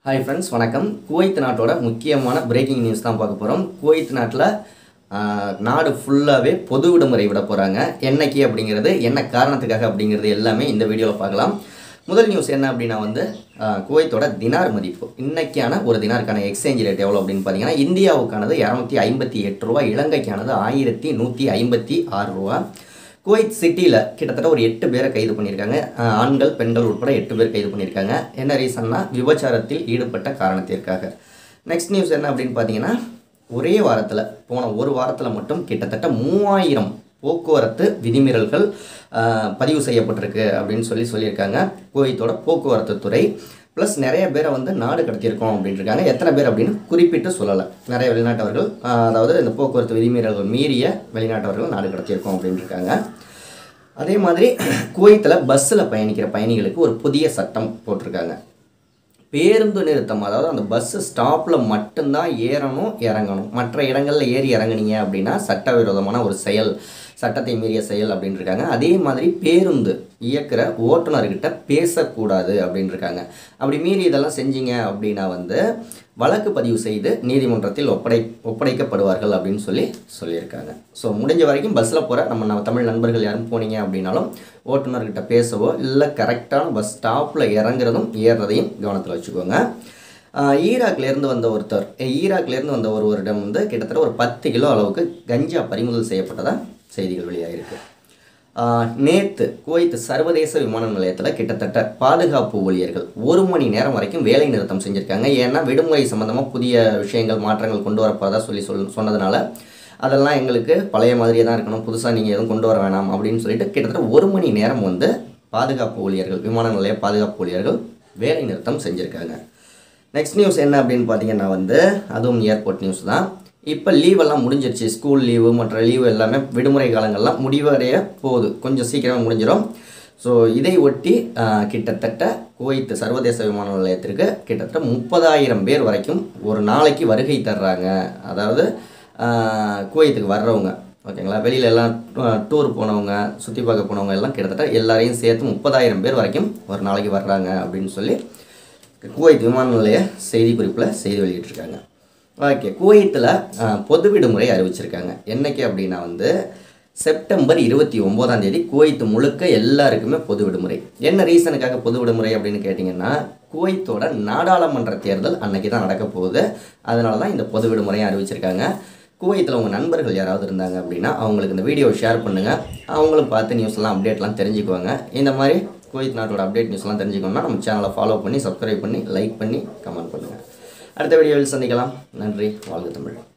hi friends வணக்கம் Kuwait நாட்டோட முக்கியமான பிரேக்கிங் நியூஸ் தான் பார்க்க போகிறோம் குவைத் நாட்டில் நாடு ஃபுல்லாகவே பொது விடுமுறை விட போகிறாங்க என்னைக்கு அப்படிங்கிறது என்ன காரணத்துக்காக அப்படிங்கிறது எல்லாமே இந்த வீடியோவில் பார்க்கலாம் முதல் நியூஸ் என்ன அப்படின்னா வந்து ஆஹ், குவைத்தோட தினார் மதிப்பு இன்னைக்கான ஒரு தினாருக்கான எக்ஸ்சேஞ்ச் ரேட் எவ்வளோ அப்படின்னு பார்த்தீங்கன்னா இந்தியாவுக்கானது இரநூத்தி ஐம்பத்தி எட்டு ரூபா இலங்கைக்கானது ஆயிரத்தி நூற்றி ஐம்பத்தி ஆறு ரூபா குவைத் சிட்டியில் கிட்டத்தட்ட ஒரு எட்டு பேரை கைது பண்ணியிருக்காங்க அஹ் ஆண்கள் பெண்கள் உட்பட எட்டு பேர் கைது பண்ணியிருக்காங்க என்ன ரீசன்னா விபச்சாரத்தில் ஈடுபட்ட காரணத்திற்காக நெக்ஸ்ட் நியூஸ் என்ன அப்படின்னு பார்த்தீங்கன்னா ஒரே வாரத்தில் போன ஒரு வாரத்தில் மட்டும் கிட்டத்தட்ட மூவாயிரம் போக்குவரத்து விதிமீறல்கள் அஹ், பதிவு செய்யப்பட்டிருக்கு அப்படின்னு சொல்லி சொல்லியிருக்காங்க குவைத்தோட போக்குவரத்து துறை ப்ளஸ் நிறைய பேரை வந்து நாடு கடத்தியிருக்கோம் அப்படின்னு இருக்காங்க எத்தனை பேர் அப்படின்னு குறிப்பிட்டு சொல்லலை நிறைய வெளிநாட்டவர்கள் ஆஹ், அதாவது இந்த போக்குவரத்து விதிமீறல்கள் மீறிய வெளிநாட்டவர்கள் நாடு கடத்தியிருக்கோம் அப்படின்னு இருக்காங்க அதே மாதிரி குவைத்தில் பஸ்ஸில் பயணிக்கிற பயணிகளுக்கு ஒரு புதிய சட்டம் போட்டிருக்காங்க பேருந்து நிறுத்தம் அதாவது அந்த பஸ்ஸு ஸ்டாப்பில் மட்டும்தான் ஏறணும் இறங்கணும் மற்ற இடங்களில் ஏறி இறங்குனீங்க அப்படின்னா சட்டவிரோதமான ஒரு செயல் சட்டத்தை மீறிய செயல் அப்படின்னு இருக்காங்க அதே மாதிரி பேருந்து இயக்குற ஓட்டுநர்கிட்ட பேசக்கூடாது அப்படின்னு இருக்காங்க அப்படி மீறி இதெல்லாம் செஞ்சீங்க அப்படின்னா வந்து வழக்கு பதிவு செய்து நீதிமன்றத்தில் ஒப்படை ஒப்படைக்கப்படுவார்கள் அப்படின்னு சொல்லி சொல்லியிருக்காங்க ஸோ முடிஞ்ச வரைக்கும் பஸ்ஸில் போகிற நம்ம நம்ம தமிழ் நண்பர்கள் யாரும் போனீங்க அப்படின்னாலும் ஓட்டுநர்கிட்ட பேசவோ இல்லை கரெக்டான பஸ் ஸ்டாப்பில் இறங்குறதும் ஏறுறதையும் கவனத்தில் வச்சுக்கோங்க ஆஹ் ஈராக்லேருந்து வந்த ஒருத்தர் ஈராக்லேருந்து வந்த ஒருவரிடம் வந்து கிட்டத்தட்ட ஒரு பத்து கிலோ அளவுக்கு கஞ்சா பறிமுதல் செய்யப்பட்டதா செய்திகள் வெளியாகிருக்கு நேற்று குவைத் சர்வதேச விமான நிலையத்தில் கிட்டத்தட்ட பாதுகாப்பு ஊழியர்கள் ஒரு மணி நேரம் வரைக்கும் வேலை நிறுத்தம் செஞ்சுருக்காங்க ஏன்னா விடுமுறை சம்மந்தமாக புதிய விஷயங்கள் மாற்றங்கள் கொண்டு வரப்போதா சொல்லி சொல் சொன்னதுனால அதெல்லாம் எங்களுக்கு பழைய மாதிரியே தான் இருக்கணும் புதுசாக நீங்கள் எதுவும் கொண்டு வர வேணாம் அப்படின்னு சொல்லிட்டு கிட்டத்தட்ட ஒரு மணி நேரம் வந்து பாதுகாப்பு ஊழியர்கள் விமான நிலைய பாதுகாப்பு ஊழியர்கள் வேலை நிறுத்தம் செஞ்சுருக்காங்க நெக்ஸ்ட் நியூஸ் என்ன அப்படின்னு பார்த்தீங்கன்னா வந்து அதுவும் ஏர்போர்ட் நியூஸ் தான் இப்போ லீவெல்லாம் முடிஞ்சிருச்சு ஸ்கூல் லீவு மற்ற லீவு எல்லாமே விடுமுறை காலங்கள்லாம் முடிவடைய போகுது கொஞ்சம் சீக்கிரமாக முடிஞ்சிடும் ஸோ இதை ஒட்டி ஆஹ், கிட்டத்தட்ட குவைத் சர்வதேச விமான நிலையத்திற்கு கிட்டத்தட்ட முப்பதாயிரம் பேர் வரைக்கும் ஒரு நாளைக்கு வருகை தர்றாங்க அதாவது ஆஹ், குவைத்துக்கு வர்றவங்க ஓகேங்களா வெளியில எல்லாம் டூர் போனவங்க சுற்றி பார்க்க போனவங்க எல்லாம் கிட்டத்தட்ட எல்லாரையும் சேர்த்து முப்பதாயிரம் பேர் வரைக்கும் ஒரு நாளைக்கு வர்றாங்க அப்படின்னு சொல்லி குவைத் விமான நிலைய செய்திக்குறிப்பில் செய்தி வெளியிட்டிருக்காங்க ஓகே குவைத்தில் பொது விடுமுறை அறிவிச்சிருக்காங்க என்னைக்கு அப்படின்னா வந்து செப்டம்பர் இருபத்தி ஒம்போதாம் தேதி குவைத் முழுக்க எல்லாருக்குமே பொது விடுமுறை என்ன ரீசனுக்காக பொது விடுமுறை அப்படின்னு கேட்டிங்கன்னா குவைத்தோட நாடாளுமன்ற தேர்தல் அன்னைக்கு தான் நடக்க போகுது அதனால தான் இந்த பொது விடுமுறையை அறிவிச்சிருக்காங்க குவைத்தில் உங்கள் நண்பர்கள் யாராவது இருந்தாங்க அப்படின்னா அவங்களுக்கு இந்த வீடியோவை ஷேர் பண்ணுங்கள் அவங்களும் பார்த்து நியூஸ்லாம் அப்டேட்லாம் தெரிஞ்சுக்குவாங்க இந்த மாதிரி குவைத் நாட்டோட அப்டேட் நியூஸ்லாம் தெரிஞ்சுக்கணும்னா நம்ம சேனலை ஃபாலோ பண்ணி சப்ஸ்கிரைப் பண்ணி லைக் பண்ணி கமெண்ட் பண்ணுங்கள் அடுத்த வீடியோவில் சந்திக்கலாம் நன்றி வாழ்க தமிழ்